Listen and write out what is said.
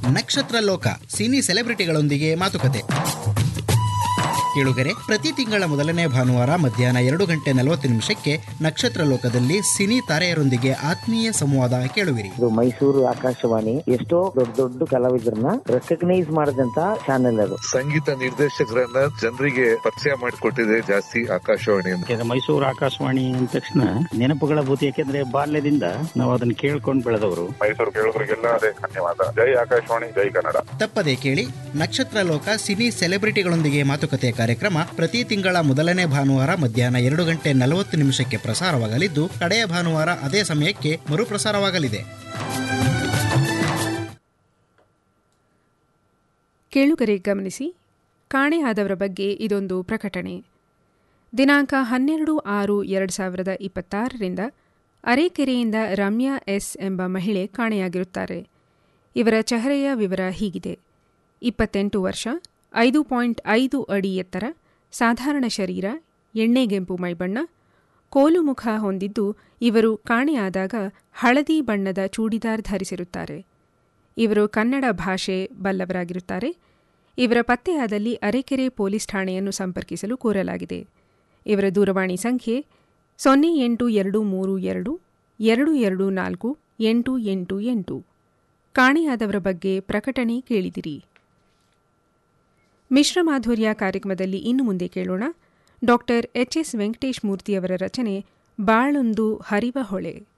ನಕ್ಷತ್ರ ಲೋಕ ಸಿನಿ ಸೆಲೆಬ್ರಿಟಿಗಳೊಂದಿಗೆ ಮಾತುಕತೆ ಕೇಳುಗರೆ ಪ್ರತಿ ತಿಂಗಳ ಮೊದಲನೇ ಭಾನುವಾರ ಮಧ್ಯಾಹ್ನ ಎರಡು ಗಂಟೆ ನಲವತ್ತು ನಿಮಿಷಕ್ಕೆ ನಕ್ಷತ್ರ ಲೋಕದಲ್ಲಿ ಸಿನಿ ತಾರೆಯರೊಂದಿಗೆ ಆತ್ಮೀಯ ಸಂವಾದ ಕೇಳುವಿರಿ ಇದು ಮೈಸೂರು ಆಕಾಶವಾಣಿ ಎಷ್ಟೋ ದೊಡ್ಡ ದೊಡ್ಡ ಕಲಾವಿದರನ್ನ ರೆಕಗ್ನೈಸ್ ಮಾಡಿದಂತ ಚಾನೆಲ್ ಅದು ಸಂಗೀತ ನಿರ್ದೇಶಕರನ್ನ ಜನರಿಗೆ ಪರಿಚಯ ಮಾಡಿಕೊಟ್ಟಿದೆ ಜಾಸ್ತಿ ಆಕಾಶವಾಣಿ ಅಂತ ಯಾಕಂದ್ರೆ ಮೈಸೂರು ಆಕಾಶವಾಣಿ ಅಂದ ತಕ್ಷಣ ನೆನಪುಗಳ ಭೂತಿ ಯಾಕೆಂದ್ರೆ ಬಾಲ್ಯದಿಂದ ನಾವು ಅದನ್ನ ಕೇಳ್ಕೊಂಡು ಬೆಳೆದವರು ಮೈಸೂರು ಕೇಳೋರಿಗೆಲ್ಲ ಅದೇ ಧನ್ಯವಾದ ಜೈ ಆಕಾಶವಾಣಿ ಜೈ ಕನ್ನಡ ತಪ್ಪದೆ ಕೇಳಿ ನಕ್ಷತ್ರ ಲೋಕ ಸಿನಿ ಸೆಲೆಬ್ರಿಟಿಗಳೊಂದಿಗೆ ಮಾತುಕತೆ ಕಾರ್ಯಕ್ರಮ ಪ್ರತಿ ತಿಂಗಳ ಮೊದಲನೇ ಭಾನುವಾರ ಮಧ್ಯಾಹ್ನ ಎರಡು ಗಂಟೆ ನಲವತ್ತು ನಿಮಿಷಕ್ಕೆ ಪ್ರಸಾರವಾಗಲಿದ್ದು ಕಡೆಯ ಭಾನುವಾರ ಅದೇ ಸಮಯಕ್ಕೆ ಮರುಪ್ರಸಾರವಾಗಲಿದೆ ಕೇಳುಗರೆ ಗಮನಿಸಿ ಕಾಣೆಯಾದವರ ಬಗ್ಗೆ ಇದೊಂದು ಪ್ರಕಟಣೆ ದಿನಾಂಕ ಹನ್ನೆರಡು ಆರು ಎರಡು ಸಾವಿರದ ಇಪ್ಪತ್ತಾರರಿಂದ ಅರೇಕೆರೆಯಿಂದ ರಮ್ಯಾ ಎಸ್ ಎಂಬ ಮಹಿಳೆ ಕಾಣೆಯಾಗಿರುತ್ತಾರೆ ಇವರ ಚೆಹರೆಯ ವಿವರ ಹೀಗಿದೆ ಇಪ್ಪತ್ತೆಂಟು ವರ್ಷ ಐದು ಪಾಯಿಂಟ್ ಐದು ಅಡಿ ಎತ್ತರ ಸಾಧಾರಣ ಶರೀರ ಎಣ್ಣೆಗೆಂಪು ಮೈಬಣ್ಣ ಕೋಲು ಮುಖ ಹೊಂದಿದ್ದು ಇವರು ಕಾಣೆಯಾದಾಗ ಹಳದಿ ಬಣ್ಣದ ಚೂಡಿದಾರ್ ಧರಿಸಿರುತ್ತಾರೆ ಇವರು ಕನ್ನಡ ಭಾಷೆ ಬಲ್ಲವರಾಗಿರುತ್ತಾರೆ ಇವರ ಪತ್ತೆಯಾದಲ್ಲಿ ಅರೆಕೆರೆ ಪೊಲೀಸ್ ಠಾಣೆಯನ್ನು ಸಂಪರ್ಕಿಸಲು ಕೋರಲಾಗಿದೆ ಇವರ ದೂರವಾಣಿ ಸಂಖ್ಯೆ ಸೊನ್ನೆ ಎಂಟು ಎರಡು ಮೂರು ಎರಡು ಎರಡು ಎರಡು ನಾಲ್ಕು ಎಂಟು ಎಂಟು ಎಂಟು ಕಾಣೆಯಾದವರ ಬಗ್ಗೆ ಪ್ರಕಟಣೆ ಕೇಳಿದಿರಿ ಮಿಶ್ರ ಮಾಧುರ್ಯ ಕಾರ್ಯಕ್ರಮದಲ್ಲಿ ಇನ್ನು ಮುಂದೆ ಕೇಳೋಣ ಡಾಕ್ಟರ್ ಎಚ್ ಎಸ್ ವೆಂಕಟೇಶ್ ಮೂರ್ತಿಯವರ ರಚನೆ ಬಾಳೊಂದು ಹರಿವ ಹೊಳೆ